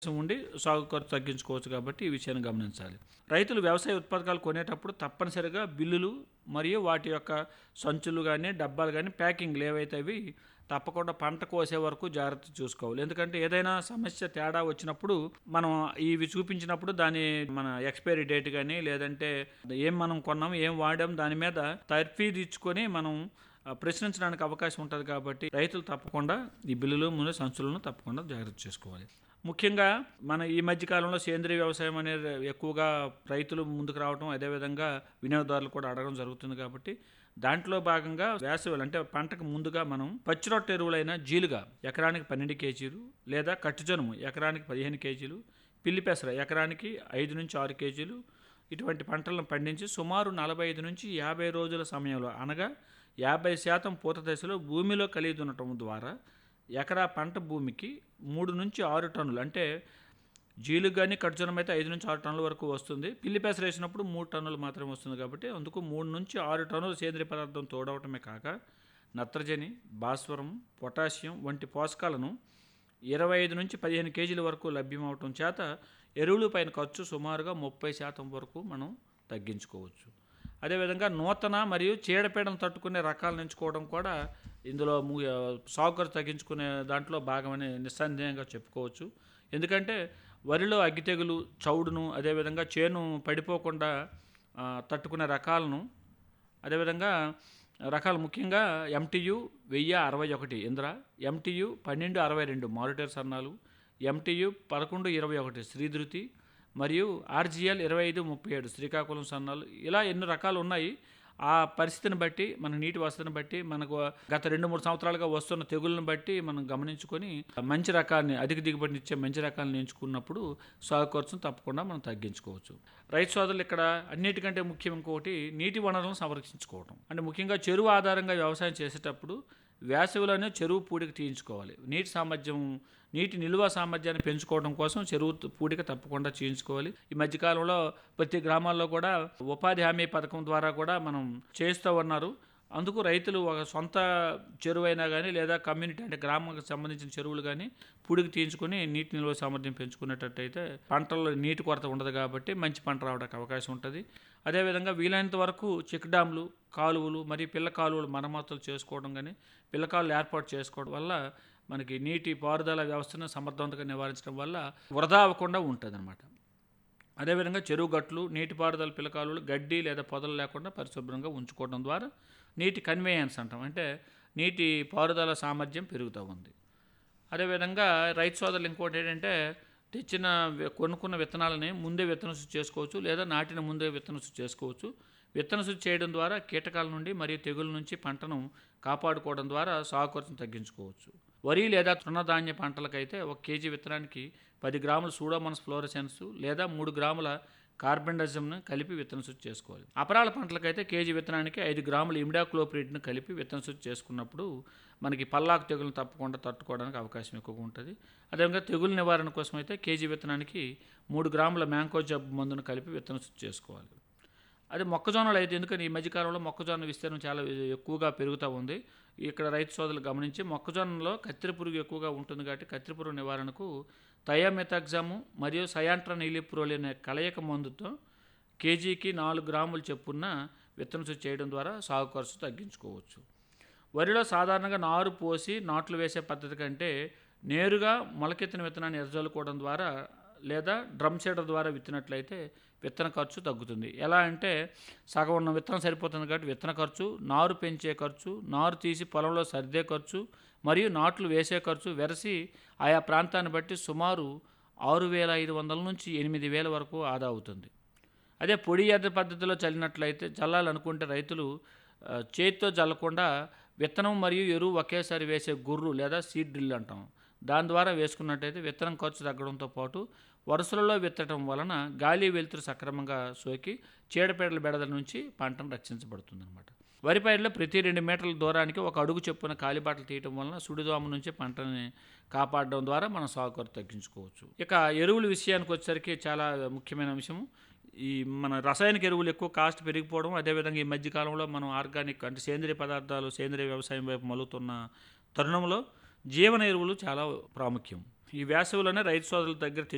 ఉండి సాగు ఖర్చు తగ్గించుకోవచ్చు కాబట్టి ఈ విషయాన్ని గమనించాలి రైతులు వ్యవసాయ ఉత్పాదకాలు కొనేటప్పుడు తప్పనిసరిగా బిల్లులు మరియు వాటి యొక్క సంచులు కానీ డబ్బాలు కానీ ప్యాకింగ్లు ఏవైతే అవి తప్పకుండా పంట కోసే వరకు జాగ్రత్త చూసుకోవాలి ఎందుకంటే ఏదైనా సమస్య తేడా వచ్చినప్పుడు మనం ఇవి చూపించినప్పుడు దాని మన ఎక్స్పైరీ డేట్ కానీ లేదంటే ఏం మనం కొన్నాం ఏం వాడాం దాని మీద తర్ఫీదు ఇచ్చుకొని మనం ఆ, ప్రశ్నించడానికి అవకాశం ఉంటుంది కాబట్టి రైతులు తప్పకుండా ఈ బిల్లులు ముందు సంచులను తప్పకుండా జాగ్రత్త చేసుకోవాలి ముఖ్యంగా మన ఈ మధ్య కాలంలో సేంద్రీయ వ్యవసాయం అనేది ఎక్కువగా రైతులు ముందుకు రావడం అదేవిధంగా వినియోగదారులు కూడా అడగడం జరుగుతుంది కాబట్టి దాంట్లో భాగంగా వేసవిలో అంటే పంటకు ముందుగా మనం పచ్చిరొట్ట ఎరువులైన జీలుగా ఎకరానికి పన్నెండు కేజీలు లేదా కట్టుజనుము ఎకరానికి పదిహేను కేజీలు పిల్లి పెసర ఎకరానికి ఐదు నుంచి ఆరు కేజీలు ఇటువంటి పంటలను పండించి సుమారు నలభై ఐదు నుంచి యాభై రోజుల సమయంలో అనగా యాభై శాతం పూత దశలో భూమిలో కలిగి ఉండటం ద్వారా ఎకరా పంట భూమికి మూడు నుంచి ఆరు టన్నులు అంటే జీలు కానీ కట్జనం అయితే ఐదు నుంచి ఆరు టన్నుల వరకు వస్తుంది పిల్లి పెసర వేసినప్పుడు మూడు టన్నులు మాత్రమే వస్తుంది కాబట్టి అందుకు మూడు నుంచి ఆరు టన్నుల సేంద్రియ పదార్థం తోడవటమే కాక నత్రజని భాస్వరం పొటాషియం వంటి పోషకాలను ఇరవై ఐదు నుంచి పదిహేను కేజీల వరకు లభ్యమవటం చేత ఎరువుల పైన ఖర్చు సుమారుగా ముప్పై శాతం వరకు మనం తగ్గించుకోవచ్చు అదేవిధంగా నూతన మరియు చీడపీడను తట్టుకునే రకాలను ఎంచుకోవడం కూడా ఇందులో ము- ఆ, సాగు ఖర్చు తగ్గించుకునే దాంట్లో భాగమని నిస్సందేహంగా చెప్పుకోవచ్చు ఎందుకంటే వరిలో అగ్గి తెగులు చౌడును అదేవిధంగా చేను పడిపోకుండా ఆ, తట్టుకునే రకాలను అదేవిధంగా రకాలు ముఖ్యంగా ఎంటీయు వెయ్యి అరవై ఒకటి ఇంద్ర ఎంటీయు పన్నెండు అరవై రెండు మారిటర్ సన్నాలు ఎంటీయు పదకొండు ఇరవై ఒకటి శ్రీధృతి మరియు ఆర్జిఎల్ ఇరవై ఐదు ముప్పై ఏడు శ్రీకాకుళం సన్నాలు ఇలా ఎన్నో రకాలు ఉన్నాయి ఆ పరిస్థితిని బట్టి మన నీటి వసతిని బట్టి మనకు గత రెండు మూడు సంవత్సరాలుగా వస్తున్న తెగుళ్ళను బట్టి మనం గమనించుకొని మంచి రకాన్ని అధిక దిగుబడినిచ్చే మంచి రకాలను ఎంచుకున్నప్పుడు సాగు ఖర్చును తప్పకుండా మనం తగ్గించుకోవచ్చు రైతు సోదరులు ఇక్కడ అన్నిటికంటే ముఖ్యం ఇంకొకటి నీటి వనరులను సంరక్షించుకోవడం అంటే ముఖ్యంగా చెరువు ఆధారంగా వ్యవసాయం చేసేటప్పుడు వేసవిలోనే చెరువు పూడిక తీయించుకోవాలి నీటి సామర్థ్యం నీటి నిల్వ సామర్థ్యాన్ని పెంచుకోవడం కోసం చెరువు త- పూడిక తప్పకుండా చేయించుకోవాలి ఈ మధ్యకాలంలో ప్రతి గ్రామాల్లో కూడా ఉపాధి హామీ పథకం ద్వారా కూడా మనం చేస్తూ ఉన్నారు అందుకు రైతులు ఒక సొంత చెరువు అయినా కానీ లేదా కమ్యూనిటీ అంటే గ్రామానికి సంబంధించిన చెరువులు కానీ పూడికి తీయించుకొని నీటి నిల్వ సామర్థ్యం పెంచుకునేటట్టయితే పంటల్లో నీటి కొరత ఉండదు కాబట్టి మంచి పంట రావడానికి అవకాశం ఉంటుంది అదేవిధంగా వీలైనంత వరకు చెక్ డ్యామ్లు కాలువలు మరియు పిల్ల కాలువలు మరమ్మతులు చేసుకోవడం కానీ పిల్ల కాలువలు ఏర్పాటు చేసుకోవడం వల్ల మనకి నీటి పారుదల వ్యవస్థను సమర్థవంతంగా నివారించడం వల్ల వృధా అవ్వకుండా ఉంటుంది అదేవిధంగా చెరువు గట్లు నీటిపారుదల పిలకాలులు గడ్డి లేదా పొదలు లేకుండా పరిశుభ్రంగా ఉంచుకోవడం ద్వారా నీటి కన్వేయన్స్ అంటాం అంటే నీటి పారుదల సామర్థ్యం పెరుగుతూ ఉంది అదేవిధంగా రైతు సోదరులు ఇంకోటి ఏంటంటే తెచ్చిన వి- కొనుక్కున్న విత్తనాలని ముందే విత్తన శుద్ధి చేసుకోవచ్చు లేదా నాటిన ముందే విత్తన శుద్ధి చేసుకోవచ్చు విత్తన శుద్ధి చేయడం ద్వారా కీటకాల నుండి మరియు తెగుల నుంచి పంటను కాపాడుకోవడం ద్వారా సాగు ఖర్చును తగ్గించుకోవచ్చు వరి లేదా తృణధాన్య పంటలకైతే ఒక కేజీ విత్తనానికి పది గ్రాముల సూడోమోనస్ ఫ్లోరసెన్స్ లేదా మూడు గ్రాముల కార్బెండజంను కలిపి విత్తన శుద్ధి చేసుకోవాలి అపరాల పంటలకైతే కేజీ విత్తనానికి ఐదు గ్రాముల ఇమిడాక్లోప్రిడ్ను కలిపి విత్తన శుద్ధి చేసుకున్నప్పుడు మనకి పల్లాకు తెగులను తప్పకుండా తట్టుకోవడానికి అవకాశం ఎక్కువగా ఉంటుంది అదేవిధంగా తెగులు నివారణ కోసం అయితే కేజీ విత్తనానికి మూడు గ్రాముల మ్యాంకో జబ్బు మందును కలిపి విత్తన శుద్ధి చేసుకోవాలి అదే మొక్కజొన్నలు అయితే ఎందుకని ఈ మధ్యకాలంలో మొక్కజొన్న విస్తీర్ణం చాలా ఎక్కువగా పెరుగుతూ ఉంది ఇక్కడ రైతు సోదరులు గమనించి మొక్కజొన్నలో కత్తిరి పురుగు ఎక్కువగా ఉంటుంది కాబట్టి కత్తిరి పురుగు నివారణకు థయామెథాగ్జాము మరియు సయాంట్రన్ ఇలిప్రోల్ అనే కలయిక మందుతో కేజీకి నాలుగు గ్రాములు చెప్పున్న విత్తన శుద్ధి చేయడం ద్వారా సాగు ఖర్చు తగ్గించుకోవచ్చు వరిలో సాధారణంగా నారు పోసి నాట్లు వేసే పద్ధతి కంటే నేరుగా మొలకెత్తిన విత్తనాన్ని ఎదజల్లుకోవడం ద్వారా లేదా డ్రమ్ సీడర్ ద్వారా విత్తినట్లయితే విత్తన ఖర్చు తగ్గుతుంది ఎలా అంటే సగం ఉన్న విత్తనం సరిపోతుంది కాబట్టి విత్తన ఖర్చు నారు పెంచే ఖర్చు నారు తీసి పొలంలో సర్దే ఖర్చు మరియు నాట్లు వేసే ఖర్చు వెరసి ఆయా ప్రాంతాన్ని బట్టి సుమారు ఆరు వేల ఐదు వందల నుంచి ఎనిమిది వేల వరకు ఆదా అవుతుంది అదే పొడి ఎద్ద పద్ధతిలో చల్లినట్లయితే చల్లాలనుకుంటే రైతులు ఆ, చేతితో చల్లకుండా విత్తనం మరియు ఎరువు ఒకేసారి వేసే గుర్రు లేదా సీడ్ డ్రిల్ అంటాం దాని ద్వారా వేసుకున్నట్టయితే విత్తనం ఖర్చు తగ్గడంతో పాటు వరుసలలో విత్తడం వలన గాలి వెలుతురు సక్రమంగా సోకి చీడపీడల బెడద నుంచి పంటను రక్షించబడుతుంది అనమాట వరి పైరులో ప్రతి రెండు మీటర్ల దూరానికి ఒక అడుగు చొప్పున కాలిబాటలు తీయటం వలన సుడిదోమ నుంచి పంటని కాపాడడం ద్వారా మనం సాగు ఖర్చు తగ్గించుకోవచ్చు ఇక ఎరువుల విషయానికి వచ్చేసరికి చాలా ముఖ్యమైన అంశం ఈ మన రసాయనిక ఎరువులు ఎక్కువ కాస్ట్ పెరిగిపోవడం అదేవిధంగా ఈ మధ్యకాలంలో మనం ఆర్గానిక్ అంటే సేంద్రియ పదార్థాలు సేంద్రియ వ్యవసాయం వైపు మలుగుతున్న తరుణంలో జీవన ఎరువులు చాలా ప్రాముఖ్యం ఈ వేసవిలోనే రైతు సోదరుల దగ్గర తెచ్చు